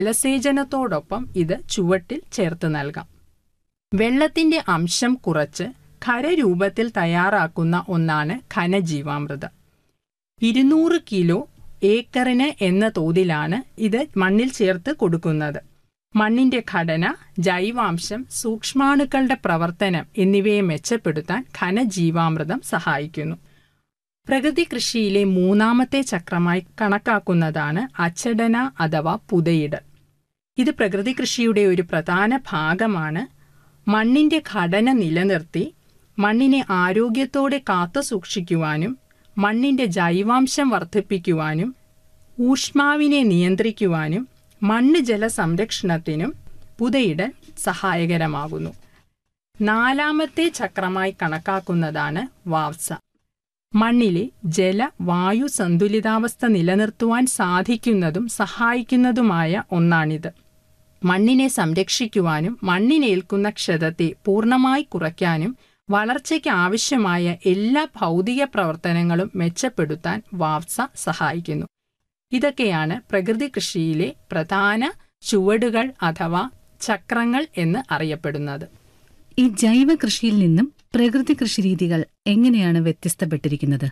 ജലസേചനത്തോടൊപ്പം ഇത് ചുവട്ടിൽ ചേർത്ത് നൽകാം വെള്ളത്തിന്റെ അംശം കുറച്ച് ഖരരൂപത്തിൽ തയ്യാറാക്കുന്ന ഒന്നാണ് ഘനജീവാമൃതം ഇരുന്നൂറ് കിലോ ഏക്കറിന് എന്ന തോതിലാണ് ഇത് മണ്ണിൽ ചേർത്ത് കൊടുക്കുന്നത് മണ്ണിന്റെ ഘടന ജൈവാംശം സൂക്ഷ്മാണുക്കളുടെ പ്രവർത്തനം എന്നിവയെ മെച്ചപ്പെടുത്താൻ ഘനജീവാമൃതം സഹായിക്കുന്നു പ്രകൃതി കൃഷിയിലെ മൂന്നാമത്തെ ചക്രമായി കണക്കാക്കുന്നതാണ് അച്ചടന അഥവാ പുതയിടൽ ഇത് പ്രകൃതി കൃഷിയുടെ ഒരു പ്രധാന ഭാഗമാണ് മണ്ണിന്റെ ഘടന നിലനിർത്തി മണ്ണിനെ ആരോഗ്യത്തോടെ കാത്തു സൂക്ഷിക്കുവാനും മണ്ണിന്റെ ജൈവാംശം വർദ്ധിപ്പിക്കുവാനും ഊഷ്മാവിനെ നിയന്ത്രിക്കുവാനും മണ്ണ് ജല സംരക്ഷണത്തിനും പുതയിടൽ സഹായകരമാകുന്നു നാലാമത്തെ ചക്രമായി കണക്കാക്കുന്നതാണ് വാവ്സ മണ്ണിലെ ജല വായു സന്തുലിതാവസ്ഥ നിലനിർത്തുവാൻ സാധിക്കുന്നതും സഹായിക്കുന്നതുമായ ഒന്നാണിത് മണ്ണിനെ സംരക്ഷിക്കുവാനും മണ്ണിനേൽക്കുന്ന ക്ഷതത്തെ പൂർണ്ണമായി കുറയ്ക്കാനും വളർച്ചയ്ക്ക് ആവശ്യമായ എല്ലാ ഭൗതിക പ്രവർത്തനങ്ങളും മെച്ചപ്പെടുത്താൻ വാവ്സ സഹായിക്കുന്നു ഇതൊക്കെയാണ് പ്രകൃതി കൃഷിയിലെ പ്രധാന ചുവടുകൾ അഥവാ ചക്രങ്ങൾ എന്ന് അറിയപ്പെടുന്നത് ഈ ജൈവ കൃഷിയിൽ നിന്നും പ്രകൃതി കൃഷി രീതികൾ എങ്ങനെയാണ് വ്യത്യസ്തപ്പെട്ടിരിക്കുന്നത്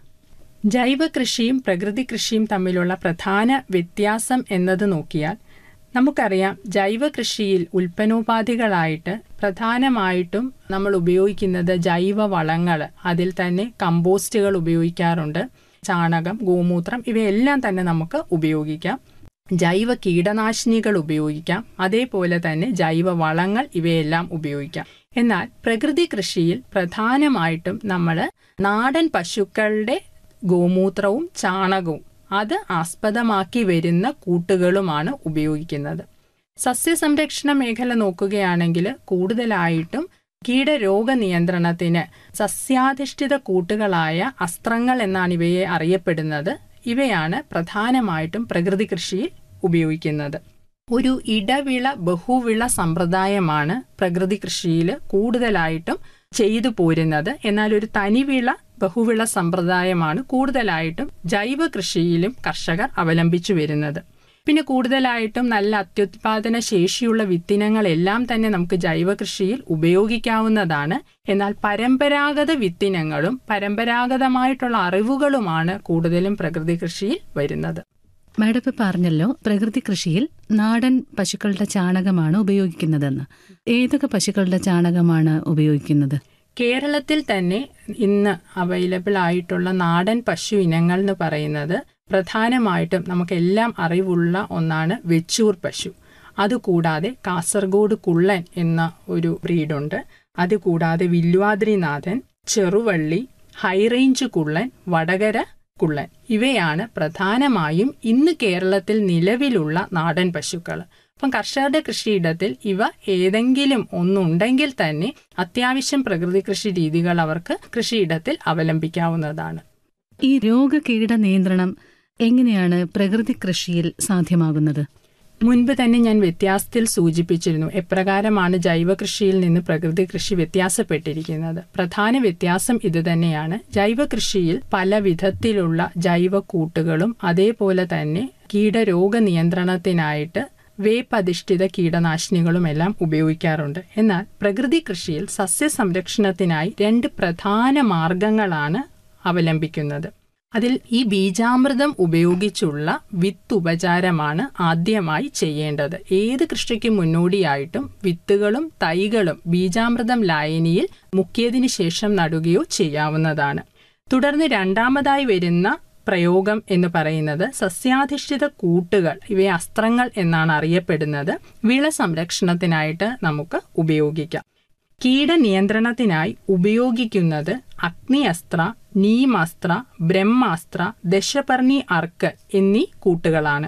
ജൈവ കൃഷിയും പ്രകൃതി കൃഷിയും തമ്മിലുള്ള പ്രധാന വ്യത്യാസം എന്നത് നോക്കിയാൽ നമുക്കറിയാം ജൈവ കൃഷിയിൽ ഉൽപ്പന്നോപാധികളായിട്ട് പ്രധാനമായിട്ടും നമ്മൾ ഉപയോഗിക്കുന്നത് ജൈവ വളങ്ങൾ അതിൽ തന്നെ കമ്പോസ്റ്റുകൾ ഉപയോഗിക്കാറുണ്ട് ചാണകം ഗോമൂത്രം ഇവയെല്ലാം തന്നെ നമുക്ക് ഉപയോഗിക്കാം ജൈവ കീടനാശിനികൾ ഉപയോഗിക്കാം അതേപോലെ തന്നെ ജൈവ വളങ്ങൾ ഇവയെല്ലാം ഉപയോഗിക്കാം എന്നാൽ പ്രകൃതി കൃഷിയിൽ പ്രധാനമായിട്ടും നമ്മൾ നാടൻ പശുക്കളുടെ ഗോമൂത്രവും ചാണകവും അത് ആസ്പദമാക്കി വരുന്ന കൂട്ടുകളുമാണ് ഉപയോഗിക്കുന്നത് സസ്യസംരക്ഷണ മേഖല നോക്കുകയാണെങ്കിൽ കൂടുതലായിട്ടും കീടരോഗ നിയന്ത്രണത്തിന് സസ്യാധിഷ്ഠിത കൂട്ടുകളായ അസ്ത്രങ്ങൾ എന്നാണ് ഇവയെ അറിയപ്പെടുന്നത് ഇവയാണ് പ്രധാനമായിട്ടും പ്രകൃതി കൃഷിയിൽ ഉപയോഗിക്കുന്നത് ഒരു ഇടവിള ബഹുവിള സമ്പ്രദായമാണ് പ്രകൃതി കൃഷിയിൽ കൂടുതലായിട്ടും ചെയ്തു പോരുന്നത് എന്നാൽ ഒരു തനിവിള ബഹുവിള സമ്പ്രദായമാണ് കൂടുതലായിട്ടും ജൈവ കൃഷിയിലും കർഷകർ അവലംബിച്ചു വരുന്നത് പിന്നെ കൂടുതലായിട്ടും നല്ല അത്യുത്പാദന ശേഷിയുള്ള വിത്തിനങ്ങളെല്ലാം തന്നെ നമുക്ക് ജൈവ കൃഷിയിൽ ഉപയോഗിക്കാവുന്നതാണ് എന്നാൽ പരമ്പരാഗത വിത്തിനങ്ങളും പരമ്പരാഗതമായിട്ടുള്ള അറിവുകളുമാണ് കൂടുതലും പ്രകൃതി കൃഷിയിൽ വരുന്നത് മാഡം ഇപ്പൊ പറഞ്ഞല്ലോ പ്രകൃതി കൃഷിയിൽ നാടൻ പശുക്കളുടെ ചാണകമാണ് ഉപയോഗിക്കുന്നതെന്ന് ഏതൊക്കെ പശുക്കളുടെ ചാണകമാണ് ഉപയോഗിക്കുന്നത് കേരളത്തിൽ തന്നെ ഇന്ന് അവൈലബിൾ ആയിട്ടുള്ള നാടൻ പശു ഇനങ്ങൾ എന്ന് പറയുന്നത് പ്രധാനമായിട്ടും നമുക്കെല്ലാം അറിവുള്ള ഒന്നാണ് വെച്ചൂർ പശു അതുകൂടാതെ കാസർഗോഡ് കുള്ളൻ എന്ന ഒരു ബ്രീഡുണ്ട് അതുകൂടാതെ വില്വാദ്രിനാഥൻ ചെറുവള്ളി ഹൈറേഞ്ച് കുള്ളൻ വടകര കുള്ളൻ ഇവയാണ് പ്രധാനമായും ഇന്ന് കേരളത്തിൽ നിലവിലുള്ള നാടൻ പശുക്കൾ അപ്പം കർഷകരുടെ കൃഷിയിടത്തിൽ ഇവ ഏതെങ്കിലും ഒന്നുണ്ടെങ്കിൽ തന്നെ അത്യാവശ്യം പ്രകൃതി കൃഷി രീതികൾ അവർക്ക് കൃഷിയിടത്തിൽ അവലംബിക്കാവുന്നതാണ് ഈ രോഗകീട നിയന്ത്രണം എങ്ങനെയാണ് പ്രകൃതി കൃഷിയിൽ സാധ്യമാകുന്നത് മുൻപ് തന്നെ ഞാൻ വ്യത്യാസത്തിൽ സൂചിപ്പിച്ചിരുന്നു എപ്രകാരമാണ് ജൈവ കൃഷിയിൽ നിന്ന് പ്രകൃതി കൃഷി വ്യത്യാസപ്പെട്ടിരിക്കുന്നത് പ്രധാന വ്യത്യാസം ഇതുതന്നെയാണ് ജൈവ കൃഷിയിൽ പല വിധത്തിലുള്ള ജൈവ കൂട്ടുകളും അതേപോലെ തന്നെ കീടരോഗ നിയന്ത്രണത്തിനായിട്ട് വേപ്പധിഷ്ഠിത കീടനാശിനികളും എല്ലാം ഉപയോഗിക്കാറുണ്ട് എന്നാൽ പ്രകൃതി കൃഷിയിൽ സസ്യസംരക്ഷണത്തിനായി രണ്ട് പ്രധാന മാർഗങ്ങളാണ് അവലംബിക്കുന്നത് അതിൽ ഈ ബീജാമൃതം ഉപയോഗിച്ചുള്ള വിത്ത് ഉപചാരമാണ് ആദ്യമായി ചെയ്യേണ്ടത് ഏത് കൃഷിക്ക് മുന്നോടിയായിട്ടും വിത്തുകളും തൈകളും ബീജാമൃതം ലായനിയിൽ മുക്കിയതിനു ശേഷം നടുകയോ ചെയ്യാവുന്നതാണ് തുടർന്ന് രണ്ടാമതായി വരുന്ന പ്രയോഗം എന്ന് പറയുന്നത് സസ്യാധിഷ്ഠിത കൂട്ടുകൾ ഇവയെ അസ്ത്രങ്ങൾ എന്നാണ് അറിയപ്പെടുന്നത് വിള സംരക്ഷണത്തിനായിട്ട് നമുക്ക് ഉപയോഗിക്കാം കീടനിയന്ത്രണത്തിനായി ഉപയോഗിക്കുന്നത് അഗ്നിയസ്ത്ര നീമാസ്ത്ര ബ്രഹ്മാസ്ത്ര ദശപർണി അർക്ക് എന്നീ കൂട്ടുകളാണ്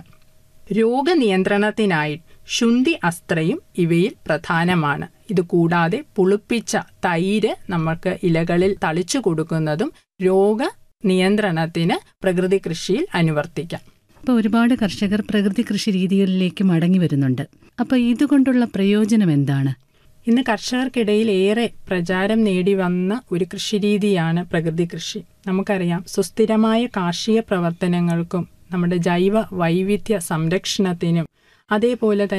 രോഗനിയന്ത്രണത്തിനായി ശുന്തി അസ്ത്രയും ഇവയിൽ പ്രധാനമാണ് ഇത് കൂടാതെ പുളിപ്പിച്ച തൈര് നമുക്ക് ഇലകളിൽ തളിച്ചു കൊടുക്കുന്നതും രോഗ നിയന്ത്രണത്തിന് പ്രകൃതി കൃഷിയിൽ അനുവർത്തിക്കാം അപ്പോൾ ഒരുപാട് കർഷകർ പ്രകൃതി കൃഷി രീതികളിലേക്ക് മടങ്ങി വരുന്നുണ്ട് അപ്പോൾ ഇതുകൊണ്ടുള്ള പ്രയോജനം എന്താണ് ഇന്ന് കർഷകർക്കിടയിൽ ഏറെ പ്രചാരം നേടി വന്ന ഒരു കൃഷിരീതിയാണ് പ്രകൃതി കൃഷി നമുക്കറിയാം സുസ്ഥിരമായ കാർഷിക പ്രവർത്തനങ്ങൾക്കും നമ്മുടെ ജൈവ വൈവിധ്യ സംരക്ഷണത്തിനും അതേപോലെ